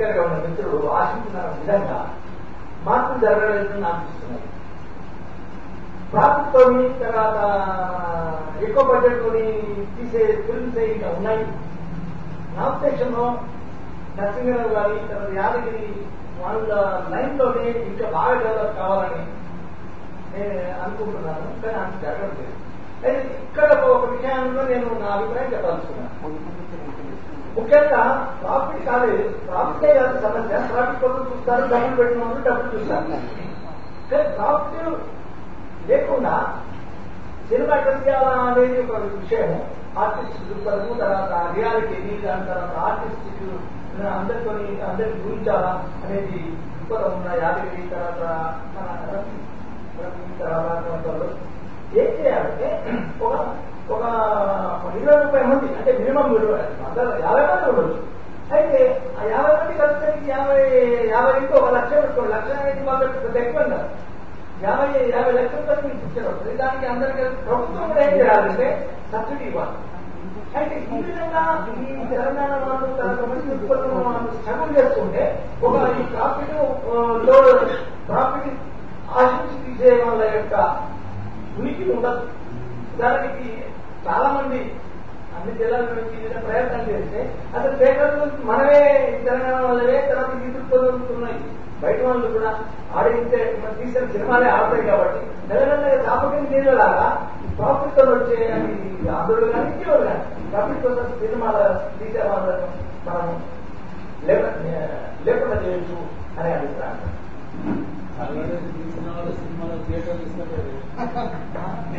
Speaker గా ఉన్న మిత్రుడు ఆశించిన విధంగా మార్పులు జరగలేదని అనిపిస్తున్నాయి ప్రాఫిట్ తోని తర్వాత ఎక్కువ బడ్జెట్ తోని తీసే ఫిల్మ్స్ ఇంకా ఉన్నాయి నా ఉద్దేశంలో నరసింహరావు గారి తర్వాత యాదగిరి వాళ్ళ లైన్ లోనే ఇంకా బాగా డెవలప్ కావాలని నేను అనుకుంటున్నాను కానీ అంత జరగట్లేదు అయితే ఇక్కడ ఒక విషయంలో నేను నా అభిప్రాయం చెప్పాల్సుకున్నాను ముఖ్యంగా ప్రాఫిట్ కాలేదు ప్రాఫిటే కాదు సమస్య ప్రాఫిట్ కోసం చూస్తారు డబ్బులు పెట్టిన వాళ్ళు డబ్బులు చూస్తారు కానీ ప్రాఫిట్ లేకుండా సినిమా ఎట్లా తీయాలా అనేది ఒక విషయం ఆర్టిస్ట్ దృక్పథము తర్వాత రియాలిటీ దాని తర్వాత ఆర్టిస్ట్ అందరితో అందరికి గురించాలా అనేది దృక్పథం ఉన్న యాదగిరి తర్వాత మన రఫీ, రఫీ తర్వాత వాళ్ళు ఏం చేయాలంటే ఒక ఒక ఇరవై ముప్పై మంది అంటే మినిమం అందరూ యాభై మంది ఉండొచ్చు అయితే ఆ యాభై మంది కలిసి యాభై యాభై ఇంటూ ఒక లక్ష పెట్టుకోండి లక్ష అనేది వాళ్ళకి పెద్ద ఎక్కువ కాదు. యాభై యాభై లక్షలతో మీకు పిక్చర్ వస్తుంది దానికి అందరికీ ప్రభుత్వం కూడా ఏం చేయాలంటే సబ్సిడీ ఇవ్వాలి అయితే ఈ విధంగా ఈ తెలంగాణ వాళ్ళు తర్వాత మంచి ఉత్పత్తులు వాళ్ళు స్ట్రగుల్ చేస్తుంటే ఒక ఈ ప్రాఫిట్ లోడ్ ప్రాఫిట్ ఆశించి తీసే వాళ్ళ యొక్క ఉనికి ఉండదు దానికి చాలా మంది అన్ని జిల్లాల నుంచి వివిధ ప్రయత్నం చేస్తే అసలు పేపర్లు మనమే ఈ తెలంగాణ వాళ్ళవే తర్వాత ఈ దృక్పథం బయట వాళ్ళు కూడా ఆడించే మనం తీసిన సినిమాలే ఆడతాయి కాబట్టి నెలనెల తాపకం తీరేలాగా ప్రాఫిట్ తో వచ్చే అని ఆందోళన కానీ ఇంకేవారు కానీ ప్రాఫిట్ కోసం సినిమాల తీసే వాళ్ళను మనం లేక- లేకుండా చేయొచ్చు అనే అభిప్రాయం అలాగే తీసిన వాళ్ళు సినిమాలో థియేటర్ ఇస్తారు